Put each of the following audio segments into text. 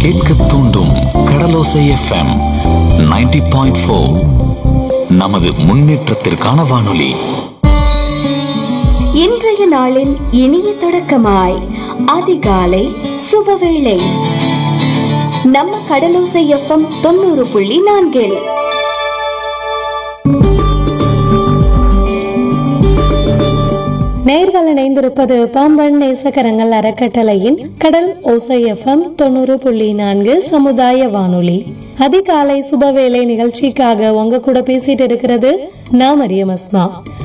கேட்க தூண்டும் கடலோசை FM 90.4 point four நமது முன்னேற்றத்திற்கான வானொலி இன்றைய நாளின் இனிய தொடக்கமாய் அதிகாலை சுபவேளை நம்ம கடலோசை எஃப்எம் தொண்ணூறு புள்ளி நான்கில் நேர்கள் இணைந்திருப்பது பாம்பன் நேசகரங்கள் அறக்கட்டளையின் கடல் ஓசை எஃப்எம் தொண்ணூறு புள்ளி நான்கு சமுதாய வானொலி அதிகாலை சுபவேளை நிகழ்ச்சிக்காக உங்க கூட பேசிட்டு இருக்கிறது நான் மரியம் அஸ்மா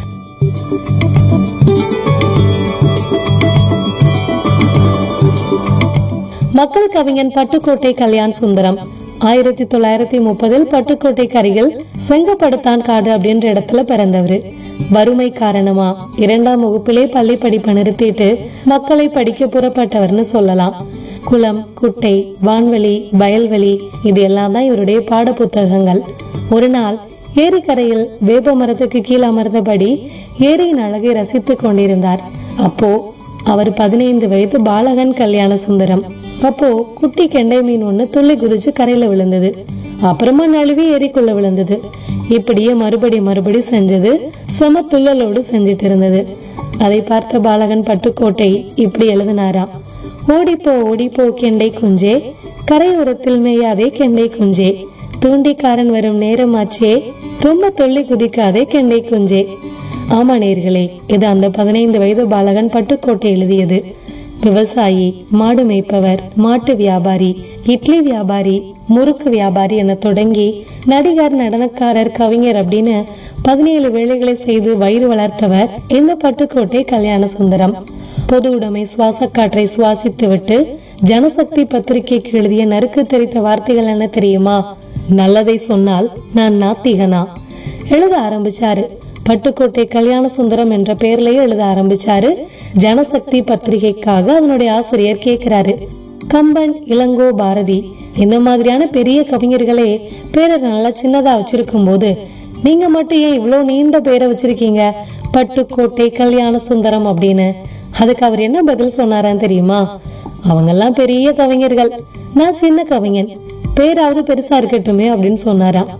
மக்கள் கவிஞன் பட்டுக்கோட்டை கல்யாண் சுந்தரம் ஆயிரத்தி தொள்ளாயிரத்தி முப்பதில் பட்டுக்கோட்டை கரையில் செங்கப்படுத்தான் காடு அப்படின்ற இடத்துல பிறந்தவர் வறுமை காரணமா இரண்டாம் வகுப்பிலே பள்ளி படிப்பை நிறுத்திட்டு மக்களை படிக்க புறப்பட்டவர்னு சொல்லலாம் குளம் குட்டை வான்வெளி வயல்வெளி இது எல்லாம் தான் இவருடைய பாட புத்தகங்கள் ஒரு நாள் ஏரிக்கரையில் வேப்ப மரத்துக்கு கீழ் அமர்ந்தபடி ஏரியின் அழகை ரசித்துக் கொண்டிருந்தார் அப்போ அவர் பதினைந்து வயது பாலகன் கல்யாண சுந்தரம் அப்போ குட்டி கெண்டை மீன் ஒண்ணு துள்ளி குதிச்சு கரையில விழுந்தது அப்புறமா நழுவி ஏரிக்குள்ள விழுந்தது இப்படியே மறுபடி மறுபடி செஞ்சது செம துள்ளலோடு செஞ்சிட்டு இருந்தது அதை பார்த்த பாலகன் பட்டுக்கோட்டை இப்படி எழுதினாராம் ஓடிப்போ ஓடிப்போ கெண்டை குஞ்சே கரையோரத்தில் மேயாதே கெண்டை குஞ்சே தூண்டிக்காரன் வரும் நேரமாச்சே ரொம்ப துள்ளி குதிக்காதே கெண்டை குஞ்சே ஆமா நேர்களே இது அந்த பதினைந்து வயது பாலகன் பட்டுக்கோட்டை எழுதியது விவசாயி மாடு மேய்ப்பவர் மாட்டு வியாபாரி இட்லி வியாபாரி முறுக்கு வியாபாரி என தொடங்கி நடிகர் நடனக்காரர் கவிஞர் அப்படின்னு பதினேழு வேலைகளை செய்து வயிறு வளர்த்தவர் இந்த பட்டுக்கோட்டை கல்யாண சுந்தரம் பொது உடைமை சுவாச காற்றை சுவாசித்துவிட்டு ஜனசக்தி பத்திரிகைக்கு எழுதிய நறுக்கு தெரித்த வார்த்தைகள் என்ன தெரியுமா நல்லதை சொன்னால் நான் நாத்திகனா எழுத ஆரம்பிச்சாரு பட்டுக்கோட்டை கல்யாண சுந்தரம் என்ற பெயர்லயே எழுத ஆரம்பிச்சாரு ஜனசக்தி பத்திரிகைக்காக அதனுடைய ஆசிரியர் கேக்குறாரு கம்பன் இளங்கோ பாரதி இந்த மாதிரியான பெரிய கவிஞர்களே பேரை நல்லா சின்னதா வச்சிருக்கும் போது நீங்க மட்டும் ஏன் இவ்வளோ நீண்ட பேரை வச்சிருக்கீங்க பட்டுக்கோட்டை கல்யாண சுந்தரம் அப்படின்னு அதுக்கு அவர் என்ன பதில் சொன்னாரான்னு தெரியுமா அவங்கெல்லாம் பெரிய கவிஞர்கள் நான் சின்ன கவிஞன் பேராவது பெருசா இருக்கட்டுமே அப்படின்னு சொன்னாராம்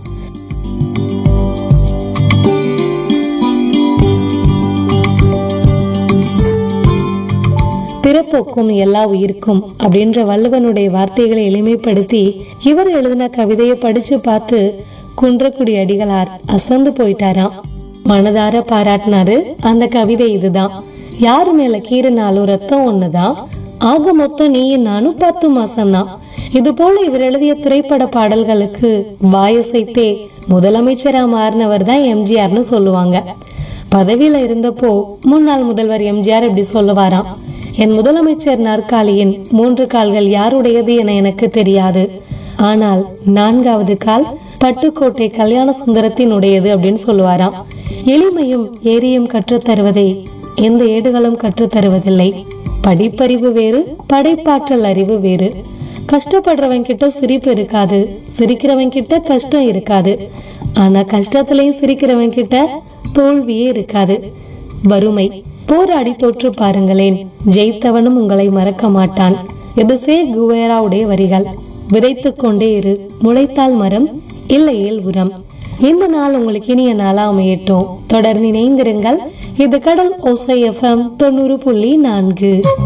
பிறப்போக்கும் எல்லா உயிர்க்கும் அப்படின்ற வள்ளுவனுடைய வார்த்தைகளை எளிமைப்படுத்தி இவர் எழுதின கவிதையை படிச்சு பார்த்து குன்றக்குடி அடிகளார் அசந்து போயிட்டாராம் மனதார பாராட்டினாரு அந்த கவிதை இதுதான் யார் மேல கீறினாலும் ரத்தம் ஒண்ணுதான் ஆக மொத்தம் நீயும் நானும் பத்து மாசம்தான் இது போல இவர் எழுதிய திரைப்பட பாடல்களுக்கு வாயசைத்தே முதலமைச்சரா மாறினவர் தான் எம்ஜிஆர்னு சொல்லுவாங்க பதவியில இருந்தப்போ முன்னாள் முதல்வர் எம்ஜிஆர் இப்படி சொல்லுவாராம் என் முதலமைச்சர் நாற்காலியின் மூன்று கால்கள் யாருடையது என எனக்கு தெரியாது ஆனால் நான்காவது கால் பட்டுக்கோட்டை கல்யாண சுந்தரத்தின் உடையது அப்படின்னு சொல்லுவாராம் எளிமையும் ஏரியும் கற்றுத்தருவதை எந்த ஏடுகளும் கற்றுத்தருவதில்லை படிப்பறிவு வேறு படைப்பாற்றல் அறிவு வேறு கஷ்டப்படுறவன் கிட்ட சிரிப்பு இருக்காது சிரிக்கிறவன் கிட்ட கஷ்டம் இருக்காது ஆனா கஷ்டத்திலையும் சிரிக்கிறவன் கிட்ட தோல்வியே இருக்காது வறுமை போராடி தோற்று பாருங்களேன் ஜெயித்தவனும் உங்களை மறக்க மாட்டான் இது சே குவேராவுடைய வரிகள் விதைத்துக் கொண்டே இரு முளைத்தால் மரம் இல்லையேல் உரம் இந்த நாள் உங்களுக்கு இனிய நாளா அமையட்டும் தொடர்ந்து இணைந்திருங்கள் இது கடல் ஓசை எஃப்எம் தொண்ணூறு புள்ளி நான்கு